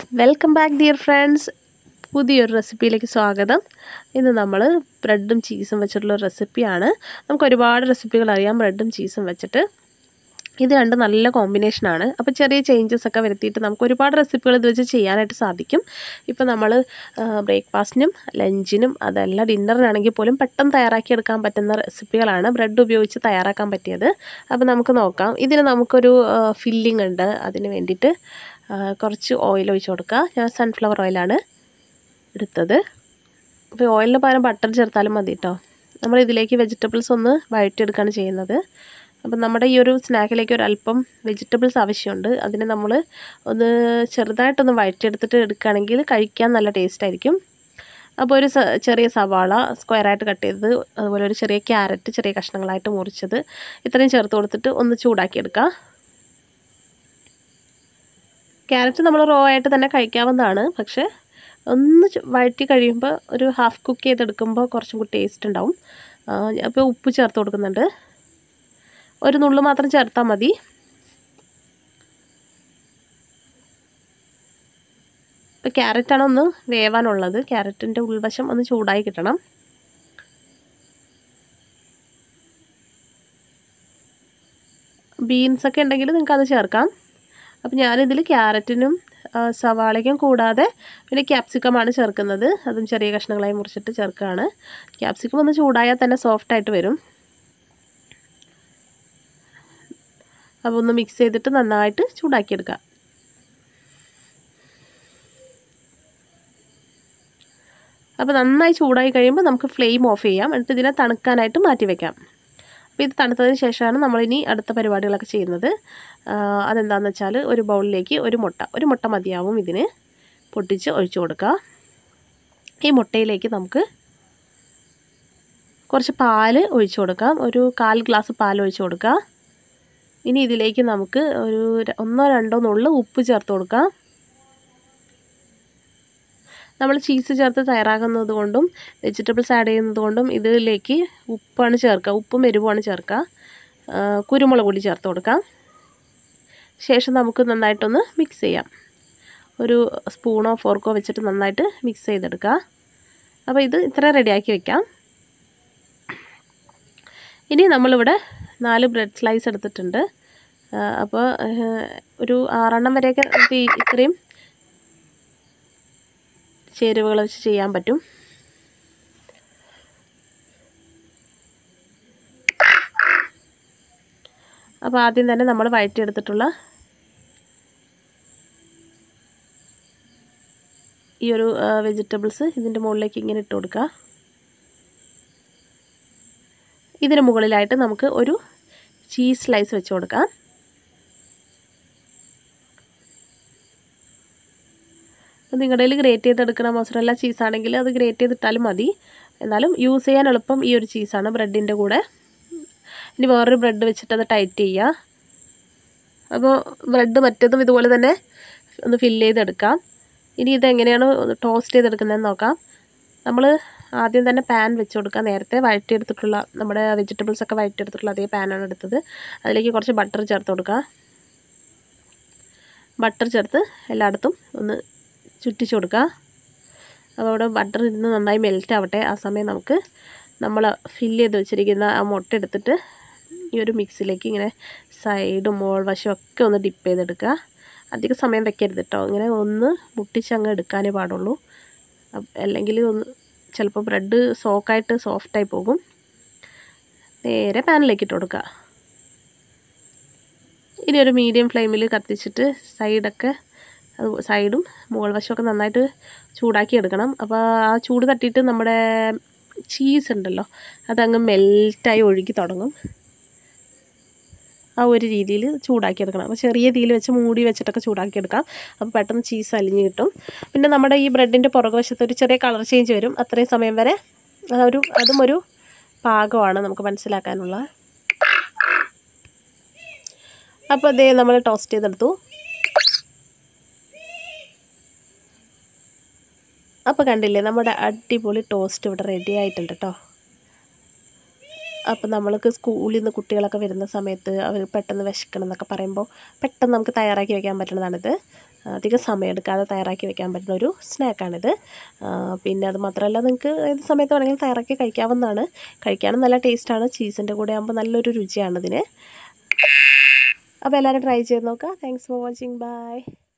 welcome back dear friends പുതിയൊരു റെസിപ്പിയിലേക്ക് സ്വാഗതം ഇന്ന് നമ്മൾ ബ്രെഡും ചീസും വെച്ചിട്ടുള്ള ഒരു റെസിപ്പിയാണ് നമുക്ക് ഒരുപാട് റെസിപ്പികൾ അറിയാം ബ്രെഡും ചീസും വെച്ചിട്ട് ഇത് രണ്ട് നല്ല കോമ്പിനേഷനാണ് അപ്പോൾ ചെറിയ ചേഞ്ചസ് ഒക്കെ വരുത്തിയിട്ട് നമുക്ക് ഒരുപാട് റെസിപ്പികൾ ഇത് വെച്ച് ചെയ്യാനായിട്ട് സാധിക്കും ഇപ്പോൾ നമ്മൾ ബ്രേക്ക്ഫാസ്റ്റിനും ലഞ്ചിനും അതല്ല ഡിന്നറിനാണെങ്കിൽ പോലും പെട്ടെന്ന് തയ്യാറാക്കിയെടുക്കാൻ പറ്റുന്ന റെസിപ്പികളാണ് ബ്രെഡ് ഉപയോഗിച്ച് തയ്യാറാക്കാൻ പറ്റിയത് അപ്പോൾ നമുക്ക് നോക്കാം ഇതിന് നമുക്കൊരു ഫില്ലിംഗ് ഉണ്ട് അതിന് വേണ്ടിയിട്ട് കുറച്ച് ഓയിൽ ഒഴിച്ച് കൊടുക്കുക ഞാൻ സൺഫ്ലവർ ഓയിലാണ് എടുത്തത് അപ്പോൾ ഓയിലിന് പകരം ബട്ടർ ചേർത്താലും മതി കേട്ടോ നമ്മൾ ഇതിലേക്ക് വെജിറ്റബിൾസ് ഒന്ന് വഴറ്റിയെടുക്കുകയാണ് ചെയ്യുന്നത് അപ്പം നമ്മുടെ ഈ ഒരു സ്നാക്കിലേക്ക് ഒരു അല്പം വെജിറ്റബിൾസ് ആവശ്യമുണ്ട് അതിന് നമ്മൾ ഒന്ന് ചെറുതായിട്ടൊന്ന് വഴറ്റിയെടുത്തിട്ട് എടുക്കുകയാണെങ്കിൽ കഴിക്കാൻ നല്ല ടേസ്റ്റ് ആയിരിക്കും അപ്പോൾ ഒരു ചെറിയ സവാള സ്ക്വയറായിട്ട് കട്ട് ചെയ്തത് അതുപോലെ ഒരു ചെറിയ ക്യാരറ്റ് ചെറിയ കഷ്ണങ്ങളായിട്ട് മുറിച്ചത് ഇത്രയും ചേർത്ത് കൊടുത്തിട്ട് ഒന്ന് ചൂടാക്കിയെടുക്കുക ക്യാരറ്റ് നമ്മൾ റോ ആയിട്ട് തന്നെ കഴിക്കാവുന്നതാണ് പക്ഷേ ഒന്ന് വഴറ്റി കഴിയുമ്പോൾ ഒരു ഹാഫ് കുക്ക് ചെയ്തെടുക്കുമ്പോൾ കുറച്ചും കൂടി ടേസ്റ്റ് ഉണ്ടാവും അപ്പോൾ ഉപ്പ് ചേർത്ത് കൊടുക്കുന്നുണ്ട് ഒരു നുള്ളു മാത്രം ചേർത്താൽ മതി ഇപ്പോൾ ക്യാരറ്റാണ് ഒന്ന് വേവാനുള്ളത് ക്യാരറ്റിൻ്റെ ഉൾവശം ഒന്ന് ചൂടായി കിട്ടണം ബീൻസൊക്കെ ഉണ്ടെങ്കിൽ നിങ്ങൾക്ക് അത് ചേർക്കാം അപ്പോൾ ഞാനിതിൽ ക്യാരറ്റിനും സവാളയ്ക്കും കൂടാതെ പിന്നെ ക്യാപ്സിക്കമാണ് ചേർക്കുന്നത് അതും ചെറിയ കഷ്ണങ്ങളായി മുറിച്ചിട്ട് ചേർക്കുകയാണ് ക്യാപ്സിക്കം ഒന്ന് ചൂടായാൽ തന്നെ സോഫ്റ്റായിട്ട് വരും അപ്പോൾ ഒന്ന് മിക്സ് ചെയ്തിട്ട് നന്നായിട്ട് ചൂടാക്കിയെടുക്കുക അപ്പോൾ നന്നായി ചൂടായി കഴിയുമ്പോൾ നമുക്ക് ഫ്ലെയിം ഓഫ് ചെയ്യാം എന്നിട്ട് ഇതിനെ തണുക്കാനായിട്ട് മാറ്റി വയ്ക്കാം അപ്പോൾ ഇത് തണുത്തതിന് ശേഷമാണ് നമ്മളിനി അടുത്ത പരിപാടികളൊക്കെ ചെയ്യുന്നത് അതെന്താണെന്ന് വെച്ചാൽ ഒരു ബൗളിലേക്ക് ഒരു മുട്ട ഒരു മുട്ട മതിയാവും ഇതിന് പൊട്ടിച്ച് ഒഴിച്ചു കൊടുക്കുക ഈ മുട്ടയിലേക്ക് നമുക്ക് കുറച്ച് പാല് ഒഴിച്ചു കൊടുക്കാം ഒരു കാൽ ഗ്ലാസ് പാൽ ഒഴിച്ചു കൊടുക്കുക ഇനി ഇതിലേക്ക് നമുക്ക് ഒരു ഒന്നോ രണ്ടോ നുള്ളു ഉപ്പ് ചേർത്ത് കൊടുക്കാം നമ്മൾ ചീസ് ചേർത്ത് തയ്യാറാക്കുന്നത് കൊണ്ടും വെജിറ്റബിൾസ് ആഡ് ചെയ്യുന്നത് കൊണ്ടും ഇതിലേക്ക് ഉപ്പാണ് ചേർക്കുക ഉപ്പും എരിവുമാണ് ചേർക്കുക കുരുമുളക് പൊടി ചേർത്ത് കൊടുക്കാം ശേഷം നമുക്ക് നന്നായിട്ടൊന്ന് മിക്സ് ചെയ്യാം ഒരു സ്പൂണോ ഫോർക്കോ വെച്ചിട്ട് നന്നായിട്ട് മിക്സ് ചെയ്തെടുക്കുക അപ്പോൾ ഇത് ഇത്ര റെഡിയാക്കി വെക്കാം ഇനി നമ്മളിവിടെ നാല് ബ്രെഡ് സ്ലൈസ് എടുത്തിട്ടുണ്ട് അപ്പോൾ ഒരു ആറെണ്ണം വരെയൊക്കെ നമുക്ക് ഇത്രയും ചേരുവകൾ വെച്ച് ചെയ്യാൻ പറ്റും അപ്പോൾ ആദ്യം തന്നെ നമ്മൾ വഴറ്റിയെടുത്തിട്ടുള്ള ഈ ഒരു വെജിറ്റബിൾസ് ഇതിൻ്റെ മുകളിലേക്ക് ഇങ്ങനെ ഇട്ട് കൊടുക്കുക ഇതിന് മുകളിലായിട്ട് നമുക്ക് ഒരു ചീസ് സ്ലൈസ് വെച്ച് കൊടുക്കാം നിങ്ങളുടെ കയ്യിൽ ഗ്രേറ്റ് ചെയ്തെടുക്കുന്ന മൊസറല്ല ചീസാണെങ്കിൽ അത് ഗ്രേറ്റ് ചെയ്തിട്ടാലും മതി എന്നാലും യൂസ് ചെയ്യാൻ എളുപ്പം ഈ ഒരു ചീസാണ് ബ്രെഡിൻ്റെ കൂടെ ഇനി വേറൊരു ബ്രെഡ് വെച്ചിട്ട് അത് ടൈറ്റ് ചെയ്യുക അപ്പോൾ ബ്രെഡ് മറ്റേതും ഇതുപോലെ തന്നെ ഒന്ന് ഫില്ല് ചെയ്തെടുക്കാം ഇനി ഇതെങ്ങനെയാണ് ടോസ്റ്റ് ചെയ്തെടുക്കുന്നതെന്ന് നോക്കാം നമ്മൾ ആദ്യം തന്നെ പാൻ വെച്ച് കൊടുക്കുക നേരത്തെ വഴറ്റിയെടുത്തിട്ടുള്ള നമ്മുടെ വെജിറ്റബിൾസ് ഒക്കെ വഴറ്റിയെടുത്തിട്ടുള്ള അതേ പാനാണ് എടുത്തത് അതിലേക്ക് കുറച്ച് ബട്ടർ ചേർത്ത് കൊടുക്കുക ബട്ടർ ചേർത്ത് എല്ലായിടത്തും ഒന്ന് ചുറ്റിച്ച് കൊടുക്കുക അപ്പോൾ അവിടെ ബട്ടർ ഇരുന്ന് നന്നായി മെൽറ്റ് ആവട്ടെ ആ സമയം നമുക്ക് നമ്മൾ ഫില്ല് ചെയ്ത് വെച്ചിരിക്കുന്ന ആ മുട്ട എടുത്തിട്ട് ഈ ഒരു മിക്സിലേക്ക് ഇങ്ങനെ സൈഡും മോൾ വശം ഒക്കെ ഒന്ന് ഡിപ്പ് ചെയ്തെടുക്കുക അധികം സമയം വെക്കരുത് കേട്ടോ ഇങ്ങനെ ഒന്ന് മുട്ടിച്ച് അങ്ങ് എടുക്കാനേ പാടുള്ളൂ അല്ലെങ്കിൽ ഒന്ന് ചിലപ്പോൾ ബ്രെഡ് സോക്കായിട്ട് സോഫ്റ്റായി പോകും നേരെ പാനിലേക്ക് ഇട്ട് കൊടുക്കുക ഇനി ഒരു മീഡിയം ഫ്ലെയിമിൽ കത്തിച്ചിട്ട് സൈഡൊക്കെ അത് സൈഡും മുകൾ വശമൊക്കെ നന്നായിട്ട് ചൂടാക്കി എടുക്കണം അപ്പോൾ ആ ചൂട് തട്ടിയിട്ട് നമ്മുടെ ചീസ് ഉണ്ടല്ലോ അതങ്ങ് മെൽറ്റായി ഒഴുകി തുടങ്ങും ആ ഒരു രീതിയിൽ ചൂടാക്കി എടുക്കണം അപ്പോൾ ചെറിയ തീയിൽ വെച്ച് മൂടി വെച്ചിട്ടൊക്കെ ചൂടാക്കി എടുക്കാം അപ്പോൾ പെട്ടെന്ന് ചീസ് അലിഞ്ഞ് കിട്ടും പിന്നെ നമ്മുടെ ഈ ബ്രെഡിൻ്റെ പുറകുവശത്ത് ഒരു ചെറിയ കളർ ചേഞ്ച് വരും അത്രയും സമയം വരെ അതൊരു അതും ഒരു പാകമാണ് നമുക്ക് മനസ്സിലാക്കാനുള്ള അപ്പോൾ അതേ നമ്മൾ ടോസ്റ്റ് ചെയ്തെടുത്തു അപ്പോൾ കണ്ടില്ലേ നമ്മുടെ അടിപൊളി ടോസ്റ്റ് ഇവിടെ റെഡി ആയിട്ടുണ്ട് കേട്ടോ അപ്പോൾ നമ്മൾക്ക് സ്കൂളിൽ നിന്ന് കുട്ടികളൊക്കെ വരുന്ന സമയത്ത് അവർ പെട്ടെന്ന് വിശക്കണം എന്നൊക്കെ പറയുമ്പോൾ പെട്ടെന്ന് നമുക്ക് തയ്യാറാക്കി വെക്കാൻ പറ്റുന്നതാണിത് അധികം സമയം എടുക്കാതെ തയ്യാറാക്കി വെക്കാൻ പറ്റുന്ന ഒരു സ്നാക്കാണിത് പിന്നെ അത് മാത്രമല്ല നിങ്ങൾക്ക് ഏത് സമയത്ത് വേണമെങ്കിലും തയ്യാറാക്കി കഴിക്കാവുന്നതാണ് കഴിക്കാനും നല്ല ടേസ്റ്റാണ് ചീസിൻ്റെ കൂടെ ആകുമ്പോൾ നല്ലൊരു രുചിയാണ് ഇതിന് അപ്പോൾ എല്ലാവരും ട്രൈ ചെയ്ത് നോക്കുക താങ്ക്സ് ഫോർ വാച്ചിങ് ബൈ